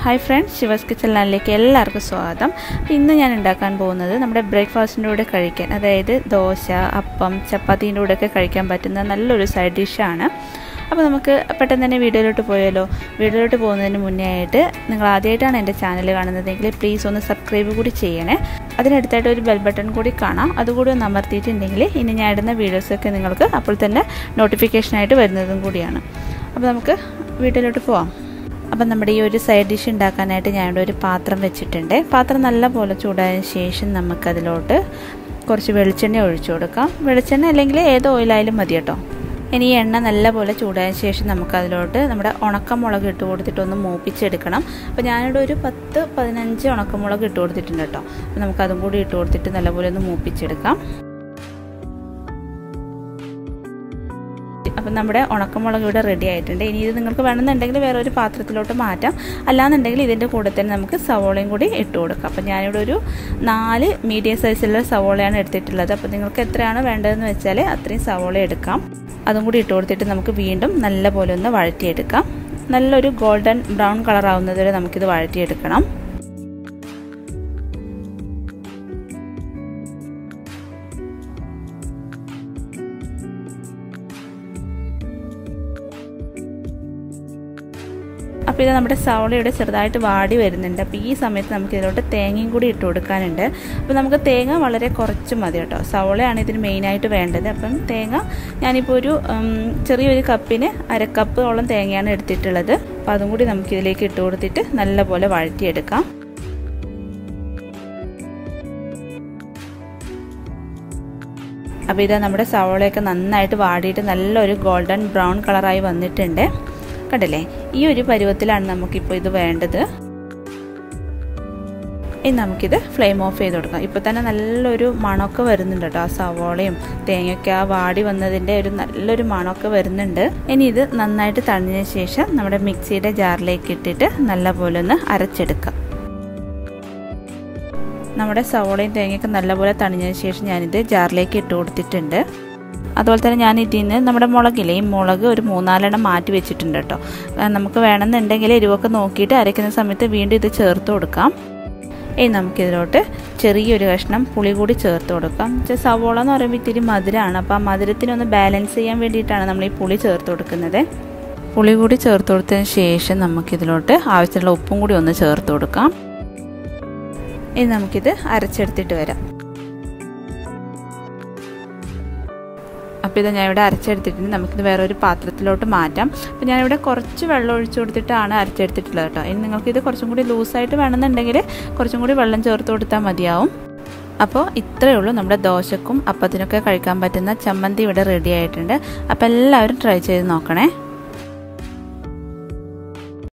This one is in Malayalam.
ഹായ് ഫ്രണ്ട്സ് ശിവസ് കിച്ചൺ ലാൻഡിലേക്ക് എല്ലാവർക്കും സ്വാഗതം ഇന്ന് ഞാൻ ഉണ്ടാക്കാൻ പോകുന്നത് നമ്മുടെ ബ്രേക്ക്ഫാസ്റ്റിൻ്റെ കൂടെ കഴിക്കാൻ അതായത് ദോശ അപ്പം ചപ്പാത്തീൻ്റെ കൂടെയൊക്കെ കഴിക്കാൻ പറ്റുന്ന നല്ലൊരു സൈഡ് ഡിഷാണ് അപ്പോൾ നമുക്ക് പെട്ടെന്ന് തന്നെ വീഡിയോയിലോട്ട് പോയാലോ വീഡിയോയിലോട്ട് പോകുന്നതിന് മുന്നേ ആയിട്ട് നിങ്ങൾ ആദ്യമായിട്ടാണ് എൻ്റെ ചാനൽ കാണുന്നതെങ്കിൽ പ്ലീസ് ഒന്ന് സബ്സ്ക്രൈബ് കൂടി ചെയ്യണേ അതിനടുത്തായിട്ട് ഒരു ബെൽ ബട്ടൺ കൂടി കാണാം അതുകൂടി ഒന്ന് അമർത്തിയിട്ടുണ്ടെങ്കിൽ ഇനി ഞാൻ ഇടുന്ന വീഡിയോസൊക്കെ നിങ്ങൾക്ക് അപ്പോൾ തന്നെ നോട്ടിഫിക്കേഷനായിട്ട് വരുന്നതും കൂടിയാണ് അപ്പോൾ നമുക്ക് വീട്ടിലോട്ട് പോവാം അപ്പം നമ്മുടെ ഈ ഒരു സൈഡ് ഡിഷ് ഉണ്ടാക്കാനായിട്ട് ഞാനിവിടെ ഒരു പാത്രം വെച്ചിട്ടുണ്ട് പാത്രം നല്ല പോലെ ചൂടായതിനു ശേഷം നമുക്കതിലോട്ട് കുറച്ച് വെളിച്ചെണ്ണ ഒഴിച്ചു കൊടുക്കാം വെളിച്ചെണ്ണ അല്ലെങ്കിൽ ഏത് ഓയിലായാലും മതി കേട്ടോ ഇനി ഈ എണ്ണ നല്ല പോലെ ചൂടായതിനു ശേഷം നമുക്കതിലോട്ട് നമ്മുടെ ഉണക്കമുളക് ഇട്ട് കൊടുത്തിട്ടൊന്ന് മൂപ്പിച്ചെടുക്കണം അപ്പോൾ ഞാനിവിടെ ഒരു പത്ത് പതിനഞ്ച് ഉണക്കമുളക് ഇട്ട് കൊടുത്തിട്ടുണ്ട് കേട്ടോ അപ്പോൾ നമുക്കതും കൂടി ഇട്ട് കൊടുത്തിട്ട് നല്ലപോലെ ഒന്ന് മൂപ്പിച്ചെടുക്കാം അപ്പം നമ്മുടെ ഉണക്കമുളക് ഇവിടെ റെഡി ആയിട്ടുണ്ട് ഇനി ഇത് നിങ്ങൾക്ക് വേണമെന്നുണ്ടെങ്കിൽ വേറെ ഒരു പാത്രത്തിലോട്ട് മാറ്റാം അല്ലാന്നുണ്ടെങ്കിൽ ഇതിൻ്റെ കൂടെ തന്നെ നമുക്ക് സവോളയും കൂടി ഇട്ട് കൊടുക്കാം അപ്പം ഞാനിവിടെ ഒരു നാല് മീഡിയം സൈസിലുള്ള സവോളയാണ് എടുത്തിട്ടുള്ളത് അപ്പോൾ നിങ്ങൾക്ക് എത്രയാണ് വേണ്ടതെന്ന് വെച്ചാൽ അത്രയും സവോള എടുക്കാം അതും കൂടി ഇട്ട് കൊടുത്തിട്ട് നമുക്ക് വീണ്ടും നല്ല പോലെ ഒന്ന് വഴറ്റിയെടുക്കാം നല്ലൊരു ഗോൾഡൻ ബ്രൗൺ കളർ ആവുന്നത് വരെ നമുക്കിത് വഴറ്റിയെടുക്കണം അപ്പോൾ ഇത് നമ്മുടെ സവളയുടെ ചെറുതായിട്ട് വാടി വരുന്നുണ്ട് അപ്പോൾ ഈ സമയത്ത് നമുക്ക് ഇതിലോട്ട് തേങ്ങയും കൂടി ഇട്ട് കൊടുക്കാനുണ്ട് അപ്പോൾ നമുക്ക് തേങ്ങ വളരെ കുറച്ച് മതി കേട്ടോ സവളയാണ് ഇതിന് മെയിനായിട്ട് വേണ്ടത് അപ്പം തേങ്ങ ഞാനിപ്പോൾ ഒരു ചെറിയൊരു കപ്പിന് അരക്കപ്പോളം തേങ്ങയാണ് എടുത്തിട്ടുള്ളത് അപ്പോൾ അതും കൂടി നമുക്ക് ഇതിലേക്ക് ഇട്ട് കൊടുത്തിട്ട് നല്ലപോലെ വഴറ്റിയെടുക്കാം അപ്പോൾ ഇത് നമ്മുടെ സവോളയൊക്കെ നന്നായിട്ട് വാടിയിട്ട് നല്ലൊരു ഗോൾഡൻ ബ്രൗൺ കളറായി വന്നിട്ടുണ്ട് കണ്ടില്ലേ ഈ ഒരു പരുവത്തിലാണ് നമുക്കിപ്പോൾ ഇത് വേണ്ടത് ഇനി നമുക്കിത് ഫ്ലെയിം ഓഫ് ചെയ്ത് കൊടുക്കാം ഇപ്പോൾ തന്നെ നല്ലൊരു മണമൊക്കെ വരുന്നുണ്ട് കേട്ടോ ആ സവോളയും തേങ്ങയൊക്കെ ആ വാടി വന്നതിൻ്റെ ഒരു നല്ലൊരു മണമൊക്കെ വരുന്നുണ്ട് ഇനി ഇത് നന്നായിട്ട് തണിഞ്ഞതിന് ശേഷം നമ്മുടെ മിക്സിയുടെ ജാറിലേക്ക് ഇട്ടിട്ട് നല്ലപോലെ ഒന്ന് അരച്ചെടുക്കാം നമ്മുടെ സവോളയും തേങ്ങയൊക്കെ നല്ലപോലെ തണിഞ്ഞതിന് ശേഷം ഞാനിത് ജാറിലേക്ക് ഇട്ട് കൊടുത്തിട്ടുണ്ട് അതുപോലെ തന്നെ ഞാൻ ഇതിൽ നിന്ന് നമ്മുടെ മുളകില്ലേ ഈ മുളക് ഒരു മൂന്നാലെണ്ണം മാറ്റി വെച്ചിട്ടുണ്ട് കേട്ടോ നമുക്ക് വേണമെന്നുണ്ടെങ്കിൽ എരിവൊക്കെ നോക്കിയിട്ട് അരയ്ക്കുന്ന സമയത്ത് വീണ്ടും ഇത് ചേർത്ത് കൊടുക്കാം ഇനി നമുക്കിതിലോട്ട് ചെറിയൊരു കഷ്ണം പുളി കൂടി ചേർത്ത് കൊടുക്കാം സവോള എന്ന് പറയുമ്പോൾ ഇത്തിരി മധുരമാണ് അപ്പോൾ ആ മധുരത്തിനൊന്ന് ബാലൻസ് ചെയ്യാൻ വേണ്ടിയിട്ടാണ് നമ്മൾ ഈ പുളി ചേർത്ത് കൊടുക്കുന്നത് പുളി കൂടി ചേർത്ത് കൊടുത്തതിന് ശേഷം നമുക്കിതിലോട്ട് ആവശ്യമുള്ള ഉപ്പും കൂടി ഒന്ന് ചേർത്ത് കൊടുക്കാം ഇനി നമുക്കിത് അരച്ചെടുത്തിട്ട് വരാം അപ്പോൾ ഇത് ഞാൻ ഇവിടെ അരച്ചെടുത്തിട്ടുണ്ട് നമുക്കിത് വേറെ ഒരു പാത്രത്തിലോട്ട് മാറ്റാം അപ്പോൾ ഞാനിവിടെ കുറച്ച് വെള്ളം ഒഴിച്ചു കൊടുത്തിട്ടാണ് അരച്ചെടുത്തിട്ടുള്ളത് കേട്ടോ ഇനി നിങ്ങൾക്കിത് കുറച്ചും കൂടി ലൂസായിട്ട് വേണമെന്നുണ്ടെങ്കിൽ കുറച്ചും കൂടി വെള്ളം ചേർത്ത് കൊടുത്താൽ മതിയാവും അപ്പോൾ ഇത്രയേ ഉള്ളൂ നമ്മുടെ ദോശക്കും അപ്പത്തിനൊക്കെ കഴിക്കാൻ പറ്റുന്ന ചമ്മന്തി ഇവിടെ റെഡി ആയിട്ടുണ്ട് അപ്പോൾ എല്ലാവരും ട്രൈ ചെയ്ത് നോക്കണേ